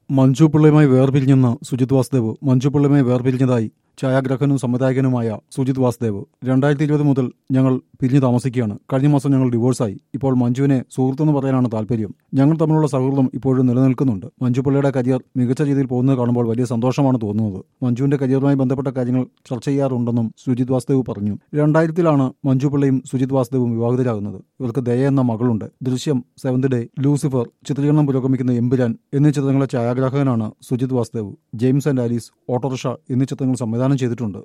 മഞ്ജു പിള്ളയുമായി വേർപിരിഞ്ഞെന്ന് സുജിത് വാസുദേവ് മഞ്ജു പിള്ളയുമായി വേർപിരിഞ്ഞതായി ഛായാഗ്രാഹകനും സംവിധായകനുമായ സുജിത് വാസുദേവ് രണ്ടായിരത്തി ഇരുപത് മുതൽ ഞങ്ങൾ പിരിഞ്ഞു താമസിക്കുകയാണ് കഴിഞ്ഞ മാസം ഞങ്ങൾ ഡിവോഴ്സായി ഇപ്പോൾ മഞ്ജുവിനെ സുഹൃത്തെന്ന് പറയാനാണ് താല്പര്യം ഞങ്ങൾ തമ്മിലുള്ള സൗഹൃദം ഇപ്പോഴും നിലനിൽക്കുന്നുണ്ട് മഞ്ജു പിള്ളയുടെ കരിയർ മികച്ച രീതിയിൽ പോകുന്നത് കാണുമ്പോൾ വലിയ സന്തോഷമാണ് തോന്നുന്നത് മഞ്ജുവിന്റെ കരിയറുമായി ബന്ധപ്പെട്ട കാര്യങ്ങൾ ചർച്ച ചെയ്യാറുണ്ടെന്നും സുജിത് വാസുദേവ് പറഞ്ഞു രണ്ടായിരത്തിലാണ് മഞ്ജു പിള്ളയും സുജിത് വാസുദേവും വിവാഹിതരാകുന്നത് ഇവർക്ക് ദയ എന്ന മകളുണ്ട് ദൃശ്യം സെവന്ത് ഡേ ലൂസിഫർ ചിത്രീകരണം പുരോഗമിക്കുന്ന എമ്പുരാൻ എന്നീ ചിത്രങ്ങളെ ഛായാഗ്രാഹകനാണ് Sujith Vasudev James and Alice autorickshaw എന്നീ ചിത്രങ്ങൾ സംവിധാനം ചെയ്തിട്ടുണ്ട്